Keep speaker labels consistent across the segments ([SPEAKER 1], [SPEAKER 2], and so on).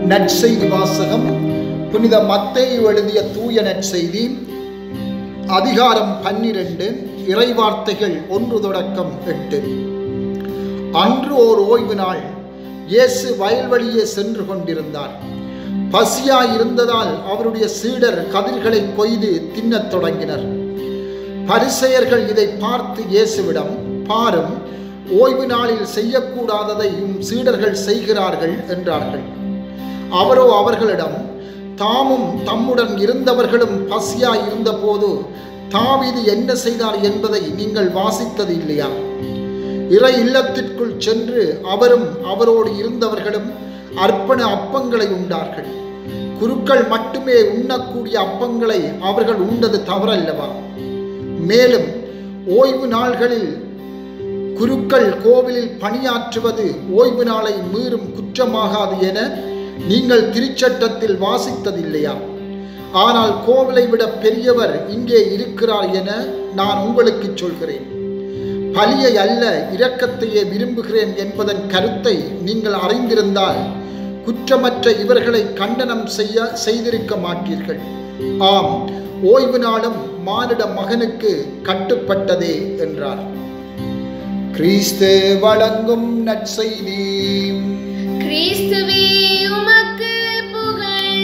[SPEAKER 1] நற்செய்தி வாசகம் புனித மத்தேயு எழுதிய தூய நற்செய்தி அதிகாரம் பன்னிரண்டு இறைவார்த்தைகள் ஒன்று தொடக்கம் எட்டு அன்று ஓர் ஓய்வு நாள் இயேசு வயல்வழியே சென்று கொண்டிருந்தார் பசியாய் இருந்ததால் அவருடைய சீடர் கதிர்களை கொய்து தின்னத் தொடங்கினர் பரிசெயர்கள் இதை பார்த்து இயேசுவிடம் பாரும் ஓய்வு நாளில் செய்யக்கூடாததை உம் சீடர்கள் செய்கிறார்கள் என்றார்கள் அவரோ அவர்களிடம் தாமும் தம்முடன் இருந்தவர்களும் பசியாய் இருந்தபோது தாவீது என்ன செய்தார் என்பதை நீங்கள் வாசித்தது இல்லையா இறை இல்லத்திற்குள் சென்று அவரும் அவரோடு இருந்தவர்களும் அர்ப்பண அப்பங்களை உண்டார்கள் குருக்கள் மட்டுமே உண்ணக்கூடிய அப்பங்களை அவர்கள் உண்டது தவறல்லவா மேலும் ஓய்வு நாள்களில் குருக்கள் கோவிலில் பணியாற்றுவது ஓய்வு நாளை மீறும் குற்றமாகாது என நீங்கள் திருச்சட்டத்தில் வாசித்ததில்லையா ஆனால் கோவிலை விட பெரியவர் இங்கே இருக்கிறார் என நான் உங்களுக்கு சொல்கிறேன் பலியை அல்ல இரக்கத்தையே விரும்புகிறேன் என்பதன் கருத்தை நீங்கள் அறிந்திருந்தால் குற்றமற்ற இவர்களை கண்டனம் செய்ய செய்திருக்க மாட்டீர்கள் ஆம் ஓய்வு நாளும் மானிட மகனுக்கு கட்டுப்பட்டதே என்றார் கிறிஸ்து வழங்கும் நற்செய்தி
[SPEAKER 2] கிறிஸ்துவே உமக்கு புகழ்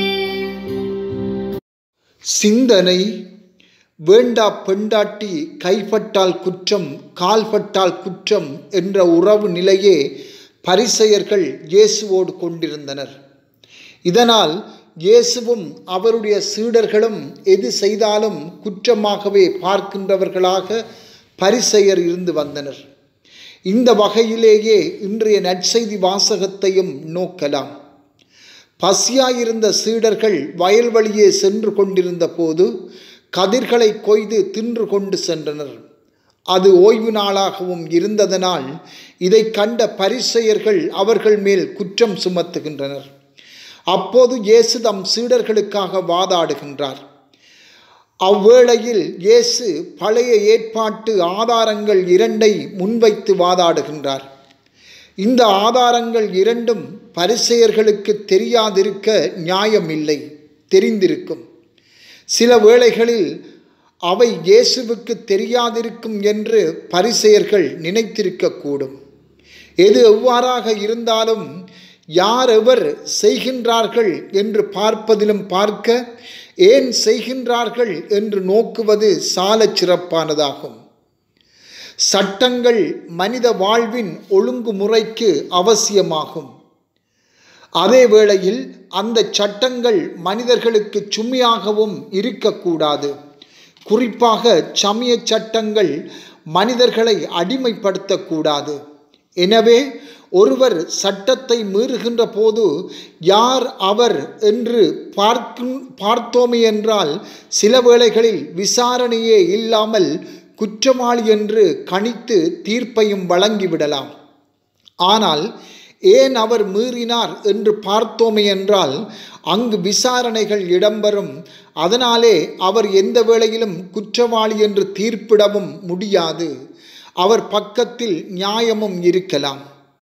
[SPEAKER 1] சிந்தனை வேண்டா பெண்டாட்டி கைப்பட்டால் குற்றம் கால்பட்டால் குற்றம் என்ற உறவு நிலையே பரிசெயர்கள் இயேசுவோடு கொண்டிருந்தனர் இதனால் இயேசுவும் அவருடைய சீடர்களும் எது செய்தாலும் குற்றமாகவே பார்க்கின்றவர்களாக பரிசெயர் இருந்து வந்தனர் இந்த வகையிலேயே இன்றைய நற்செய்தி வாசகத்தையும் நோக்கலாம் பசியாயிருந்த சீடர்கள் வயல்வழியே சென்று கொண்டிருந்த போது கதிர்களை கொய்து தின்று கொண்டு சென்றனர் அது ஓய்வு நாளாகவும் இருந்ததனால் இதை கண்ட பரிசெயர்கள் அவர்கள் மேல் குற்றம் சுமத்துகின்றனர் அப்போது இயேசு தம் சீடர்களுக்காக வாதாடுகின்றார் அவ்வேளையில் இயேசு பழைய ஏற்பாட்டு ஆதாரங்கள் இரண்டை முன்வைத்து வாதாடுகின்றார் இந்த ஆதாரங்கள் இரண்டும் பரிசெயர்களுக்கு தெரியாதிருக்க நியாயமில்லை தெரிந்திருக்கும் சில வேளைகளில் அவை இயேசுவுக்கு தெரியாதிருக்கும் என்று பரிசெயர்கள் நினைத்திருக்கக்கூடும் எது எவ்வாறாக இருந்தாலும் யார் எவர் செய்கின்றார்கள் என்று பார்ப்பதிலும் பார்க்க ஏன் செய்கின்றார்கள் என்று நோக்குவது சாலச் சிறப்பானதாகும் சட்டங்கள் மனித வாழ்வின் ஒழுங்குமுறைக்கு அவசியமாகும் அதே வேளையில் அந்த சட்டங்கள் மனிதர்களுக்கு சுமையாகவும் இருக்கக்கூடாது குறிப்பாக சமய சட்டங்கள் மனிதர்களை அடிமைப்படுத்தக்கூடாது எனவே ஒருவர் சட்டத்தை மீறுகின்ற போது யார் அவர் என்று பார்க்கும் பார்த்தோமே என்றால் சில வேளைகளில் விசாரணையே இல்லாமல் குற்றவாளி என்று கணித்து தீர்ப்பையும் வழங்கிவிடலாம் ஆனால் ஏன் அவர் மீறினார் என்று பார்த்தோமே என்றால் அங்கு விசாரணைகள் இடம்பெறும் அதனாலே அவர் எந்த வேளையிலும் குற்றவாளி என்று தீர்ப்பிடவும் முடியாது அவர் பக்கத்தில் நியாயமும் இருக்கலாம்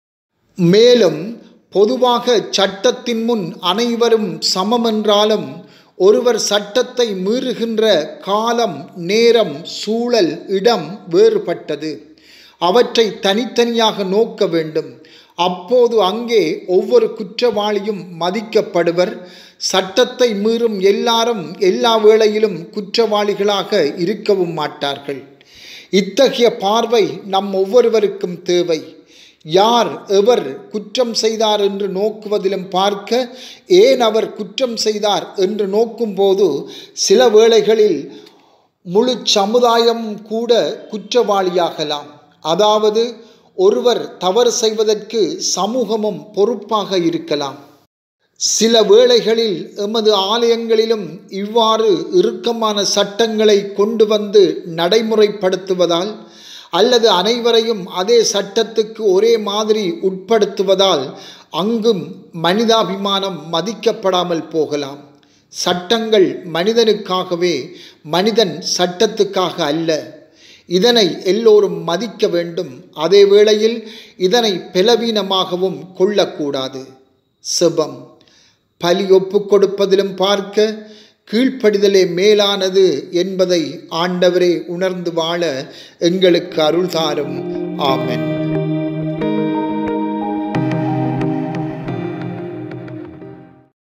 [SPEAKER 1] மேலும் பொதுவாக சட்டத்தின் முன் அனைவரும் சமம் என்றாலும் ஒருவர் சட்டத்தை மீறுகின்ற காலம் நேரம் சூழல் இடம் வேறுபட்டது அவற்றை தனித்தனியாக நோக்க வேண்டும் அப்போது அங்கே ஒவ்வொரு குற்றவாளியும் மதிக்கப்படுவர் சட்டத்தை மீறும் எல்லாரும் எல்லா வேளையிலும் குற்றவாளிகளாக இருக்கவும் மாட்டார்கள் இத்தகைய பார்வை நம் ஒவ்வொருவருக்கும் தேவை யார் எவர் குற்றம் செய்தார் என்று நோக்குவதிலும் பார்க்க ஏன் அவர் குற்றம் செய்தார் என்று நோக்கும்போது சில வேளைகளில் முழு சமுதாயம் கூட குற்றவாளியாகலாம் அதாவது ஒருவர் தவறு செய்வதற்கு சமூகமும் பொறுப்பாக இருக்கலாம் சில வேளைகளில் எமது ஆலயங்களிலும் இவ்வாறு இறுக்கமான சட்டங்களை கொண்டு வந்து நடைமுறைப்படுத்துவதால் அல்லது அனைவரையும் அதே சட்டத்துக்கு ஒரே மாதிரி உட்படுத்துவதால் அங்கும் மனிதாபிமானம் மதிக்கப்படாமல் போகலாம் சட்டங்கள் மனிதனுக்காகவே மனிதன் சட்டத்துக்காக அல்ல இதனை எல்லோரும் மதிக்க வேண்டும் அதே வேளையில் இதனை பலவீனமாகவும் கொள்ளக்கூடாது செபம் பலி ஒப்புக் கொடுப்பதிலும் பார்க்க கீழ்ப்படிதலே மேலானது என்பதை ஆண்டவரே உணர்ந்து வாழ எங்களுக்கு அருள் தாரும் ஆமென்